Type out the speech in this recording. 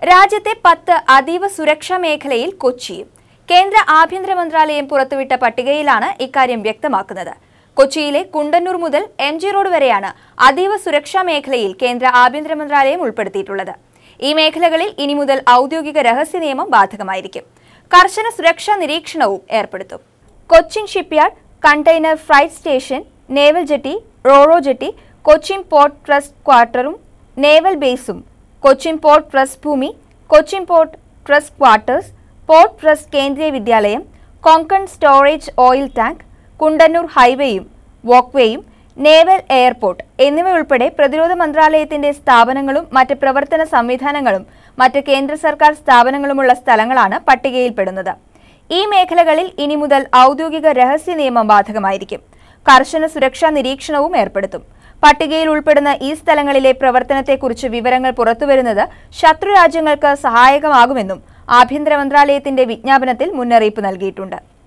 രാജ്യത്തെ പത്ത് അതീവ സുരക്ഷാ മേഖലയിൽ കൊച്ചിയും കേന്ദ്ര ആഭ്യന്തര മന്ത്രാലയം പുറത്തുവിട്ട പട്ടികയിലാണ് ഇക്കാര്യം വ്യക്തമാക്കുന്നത് കൊച്ചിയിലെ കുണ്ടന്നൂർ മുതൽ എം ജി റോഡ് വരെയാണ് അതീവ സുരക്ഷാ മേഖലയിൽ കേന്ദ്ര ആഭ്യന്തര മന്ത്രാലയം ഉൾപ്പെടുത്തിയിട്ടുള്ളത് ഈ മേഖലകളിൽ ഇനി മുതൽ ഔദ്യോഗിക രഹസ്യ നിയമം ബാധകമായിരിക്കും കർശന സുരക്ഷാ നിരീക്ഷണവും ഏർപ്പെടുത്തും Cochin shipyard container freight station naval jetty roro jetty Cochin port trust ക്വാർട്ടറും നേവൽ ബേസും കൊച്ചിൻ പോർട്ട് ട്രസ്റ്റ് ഭൂമി Cochin port trust quarters port trust Kendriya Vidyalaya Konkan storage oil tank Kundannoor ഹൈവേയും വാക്ക്വേയും നേവൽ എയർപോർട്ട് എന്നിവയുൾപ്പെടെ പ്രതിരോധ മന്ത്രാലയത്തിന്റെ സ്ഥാപനങ്ങളും മറ്റ് പ്രവർത്തന സംവിധാനങ്ങളും മറ്റ് കേന്ദ്ര സർക്കാർ സ്ഥാപനങ്ങളുമുള്ള സ്ഥലങ്ങളാണ് പട്ടികയിൽപ്പെടുന്നത് ഈ മേഖലകളിൽ ഇനി മുതൽ ഔദ്യോഗിക രഹസ്യ നിയമം ബാധകമായിരിക്കും കർശന സുരക്ഷാ നിരീക്ഷണവും ഏർപ്പെടുത്തും പട്ടികയിൽ ഉൾപ്പെടുന്ന ഈ സ്ഥലങ്ങളിലെ പ്രവർത്തനത്തെക്കുറിച്ച് വിവരങ്ങൾ പുറത്തുവരുന്നത് ശത്രു രാജ്യങ്ങൾക്ക് സഹായകമാകുമെന്നും ആഭ്യന്തര മന്ത്രാലയത്തിന്റെ വിജ്ഞാപനത്തിൽ മുന്നറിയിപ്പ് നൽകിയിട്ടുണ്ട്